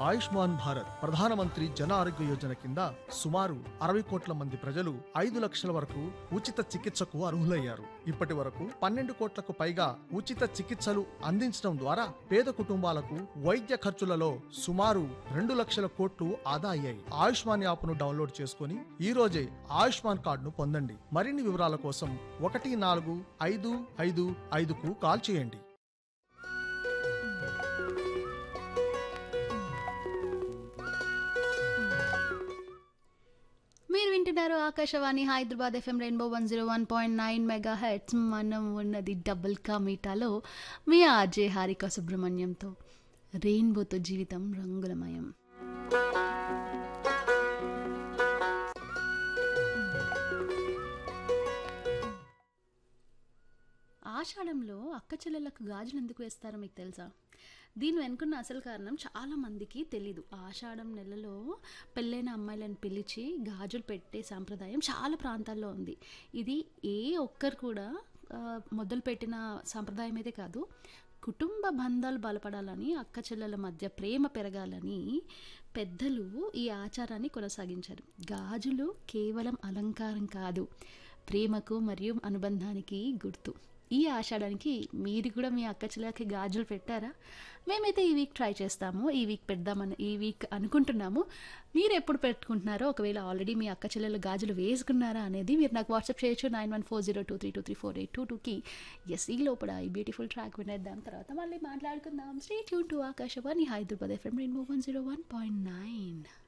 ఆయుష్మాన్ భారత్ ప్రధానమంత్రి జన ఆరోగ్య యోజన కింద సుమారు అరవై కోట్ల మంది ప్రజలు ఐదు లక్షల వరకు ఉచిత చికిత్సకు అర్హులయ్యారు ఇప్పటి వరకు పన్నెండు కోట్లకు పైగా ఉచిత చికిత్సలు అందించడం ద్వారా పేద కుటుంబాలకు వైద్య ఖర్చులలో సుమారు రెండు లక్షల కోట్లు ఆదా అయ్యాయి ఆయుష్మాన్ యాప్ను డౌన్లోడ్ చేసుకుని ఈ రోజే ఆయుష్మాన్ కార్డును పొందండి మరిన్ని వివరాల కోసం ఒకటి నాలుగు ఐదు ఐదు ఐదుకు కాల్ చేయండి మీరు వింటున్నారు Akashvani Hyderabad FM rainbow one zero one point nine megahertz మనం ఉన్నది డబుల్ కా మీటాలో మీ ఆర్జే హారిక సుబ్రహ్మణ్యంతో రెయిన్బోతో జీవితం రంగులమయం ఆషాఢంలో అక్క చెల్లెళ్ళకు గాజులు ఎందుకు వేస్తారో మీకు తెలుసా దీని వెనుకున్న అసలు కారణం చాలా మందికి తెలీదు ఆషాఢం నెలలో పెళ్ళైన అమ్మాయిలను పిలిచి గాజులు పెట్టే సాంప్రదాయం చాలా ప్రాంతాల్లో ఉంది ఇది ఏ ఒక్కరు కూడా ఆ, మొదలుపెట్టిన సాంప్రదాయం అయితే కాదు కుటుంబ బంధాలు బలపడాలని అక్క చెల్లెల మధ్య ప్రేమ పెరగాలని పెద్దలు ఈ ఆచారాన్ని కొనసాగించారు గాజులు కేవలం అలంకారం కాదు ప్రేమకు మరియు అనుబంధానికి గుర్తు ఈ ఆషాఢానికి మీరు కూడా మీ అక్క చెల్లెలకి గాజులు పెట్టారా మేమైతే ఈ వీక్ ట్రై చేస్తాము ఈ వీక్ పెడదామని ఈ వీక్ అనుకుంటున్నాము మీరు ఎప్పుడు పెట్టుకుంటున్నారో ఒకవేళ ఆల్రెడీ మీ అక్క చెల్లెలు గాజులు వేసుకున్నారా అనేది మీరు నాకు వాట్సాప్ చేయొచ్చు nine one four zero two three two three four eight two టూకి ఎస్ ఈ లోపల ఈ బ్యూటిఫుల్ ట్రాక్ వినేద్దాం తర్వాత మళ్ళీ మాట్లాడుకుందాం stay tune to Akashvani Hyderabad FM rainbow one zero one point nine